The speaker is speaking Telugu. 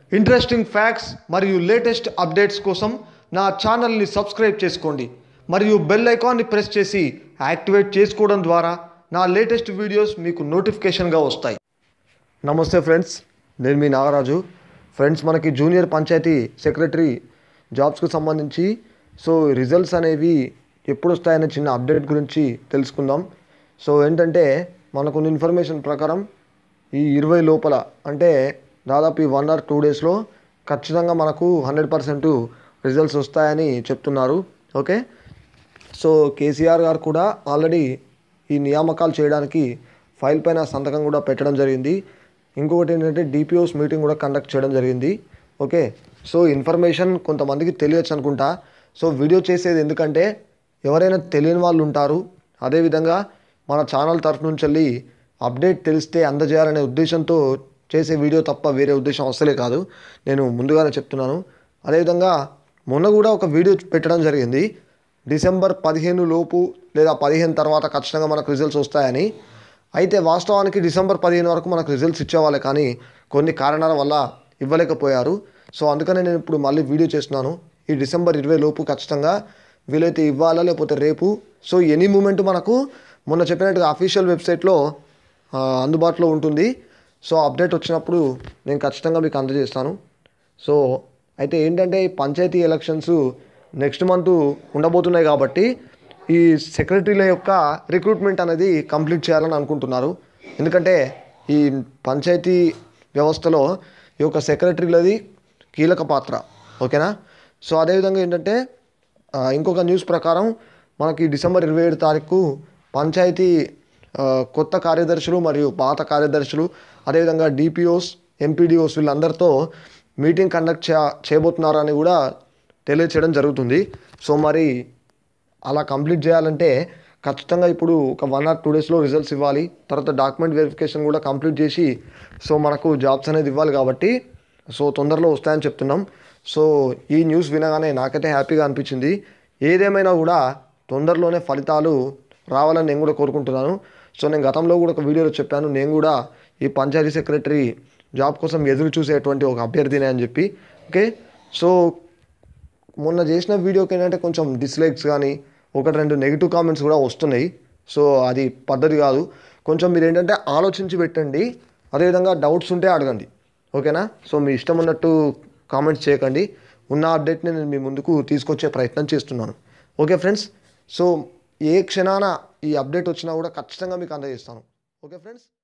ఇంట్రెస్టింగ్ ఫ్యాక్ట్స్ మరియు లేటెస్ట్ అప్డేట్స్ కోసం నా ఛానల్ని సబ్స్క్రైబ్ చేసుకోండి మరియు బెల్ ఐకాన్ని ప్రెస్ చేసి యాక్టివేట్ చేసుకోవడం ద్వారా నా లేటెస్ట్ వీడియోస్ మీకు నోటిఫికేషన్గా వస్తాయి నమస్తే ఫ్రెండ్స్ నేను మీ నాగరాజు ఫ్రెండ్స్ మనకి జూనియర్ పంచాయతీ సెక్రటరీ జాబ్స్కి సంబంధించి సో రిజల్ట్స్ అనేవి ఎప్పుడు వస్తాయనే చిన్న అప్డేట్ గురించి తెలుసుకుందాం సో ఏంటంటే మనకున్న ఇన్ఫర్మేషన్ ప్రకారం ఈ ఇరవై లోపల అంటే దాదాపు ఈ వన్ ఆర్ టూ డేస్లో ఖచ్చితంగా మనకు హండ్రెడ్ పర్సెంట్ రిజల్ట్స్ వస్తాయని చెప్తున్నారు ఓకే సో కేసీఆర్ గారు కూడా ఆల్రెడీ ఈ నియామకాలు చేయడానికి ఫైల్ పైన సంతకం కూడా పెట్టడం జరిగింది ఇంకొకటి ఏంటంటే డిపిఓస్ మీటింగ్ కూడా కండక్ట్ చేయడం జరిగింది ఓకే సో ఇన్ఫర్మేషన్ కొంతమందికి తెలియచ్చు అనుకుంటా సో వీడియో చేసేది ఎందుకంటే ఎవరైనా తెలియని వాళ్ళు ఉంటారు అదేవిధంగా మన ఛానల్ తరఫు నుంచి వెళ్ళి అప్డేట్ తెలిస్తే అందజేయాలనే ఉద్దేశంతో చేసే వీడియో తప్ప వేరే ఉద్దేశం అసలే కాదు నేను ముందుగానే చెప్తున్నాను అదేవిధంగా మొన్న కూడా ఒక వీడియో పెట్టడం జరిగింది డిసెంబర్ పదిహేను లోపు లేదా పదిహేను తర్వాత ఖచ్చితంగా మనకు రిజల్ట్స్ వస్తాయని అయితే వాస్తవానికి డిసెంబర్ పదిహేను వరకు మనకు రిజల్ట్స్ ఇచ్చేవాళ్ళే కానీ కొన్ని కారణాల వల్ల ఇవ్వలేకపోయారు సో అందుకనే నేను ఇప్పుడు మళ్ళీ వీడియో చేస్తున్నాను ఈ డిసెంబర్ ఇరవై లోపు ఖచ్చితంగా వీలైతే ఇవ్వాలా లేకపోతే రేపు సో ఎనీ మూమెంట్ మనకు మొన్న చెప్పినట్టుగా అఫీషియల్ వెబ్సైట్లో ఆ, అందుబాటులో ఉంటుంది సో అప్డేట్ వచ్చినప్పుడు నేను ఖచ్చితంగా మీకు అందజేస్తాను సో అయితే ఏంటంటే ఈ పంచాయతీ ఎలక్షన్స్ నెక్స్ట్ మంత్ ఉండబోతున్నాయి కాబట్టి ఈ సెక్రటరీల యొక్క రిక్రూట్మెంట్ అనేది కంప్లీట్ చేయాలని అనుకుంటున్నారు ఎందుకంటే ఈ పంచాయతీ వ్యవస్థలో ఈ యొక్క సెక్రటరీలది కీలక పాత్ర ఓకేనా సో అదేవిధంగా ఏంటంటే ఆ, ఇంకొక న్యూస్ ప్రకారం మనకి డిసెంబర్ ఇరవై ఏడు తారీఖు పంచాయతీ ఆ, కొత్త కార్యదర్శులు మరియు పాత కార్యదర్శులు అదేవిధంగా డిపిఓస్ ఎంపీడీఓస్ వీళ్ళందరితో మీటింగ్ కండక్ట్ చే చేయబోతున్నారని కూడా తెలియచేయడం జరుగుతుంది సో మరి అలా కంప్లీట్ చేయాలంటే ఖచ్చితంగా ఇప్పుడు ఒక వన్ ఆర్ టూ డేస్లో రిజల్ట్స్ ఇవ్వాలి తర్వాత డాక్యుమెంట్ వెరిఫికేషన్ కూడా కంప్లీట్ చేసి సో మనకు జాబ్స్ అనేది ఇవ్వాలి కాబట్టి సో తొందరలో వస్తాయని చెప్తున్నాం సో ఈ న్యూస్ వినగానే నాకైతే హ్యాపీగా అనిపించింది ఏదేమైనా కూడా తొందరలోనే ఫలితాలు రావాలని నేను కూడా కోరుకుంటున్నాను సో నేను గతంలో కూడా ఒక వీడియోలో చెప్పాను నేను కూడా ఈ పంచాయతీ సెక్రటరీ జాబ్ కోసం ఎదురు చూసేటువంటి ఒక అభ్యర్థినే అని చెప్పి ఓకే సో మొన్న చేసిన వీడియోకి ఏంటంటే కొంచెం డిస్లైక్స్ కానీ ఒకటి రెండు నెగిటివ్ కామెంట్స్ కూడా వస్తున్నాయి సో అది పద్ధతి కాదు కొంచెం మీరు ఏంటంటే ఆలోచించి పెట్టండి అదేవిధంగా డౌట్స్ ఉంటే అడగండి ఓకేనా సో మీ ఇష్టం ఉన్నట్టు కామెంట్స్ చేయకండి ఉన్న అప్డేట్ని నేను మీ ముందుకు తీసుకొచ్చే ప్రయత్నం చేస్తున్నాను ఓకే ఫ్రెండ్స్ సో ఏ క్షణాన ఈ అప్డేట్ వచ్చినా కూడా ఖచ్చితంగా మీకు అందజేస్తాను ఓకే ఫ్రెండ్స్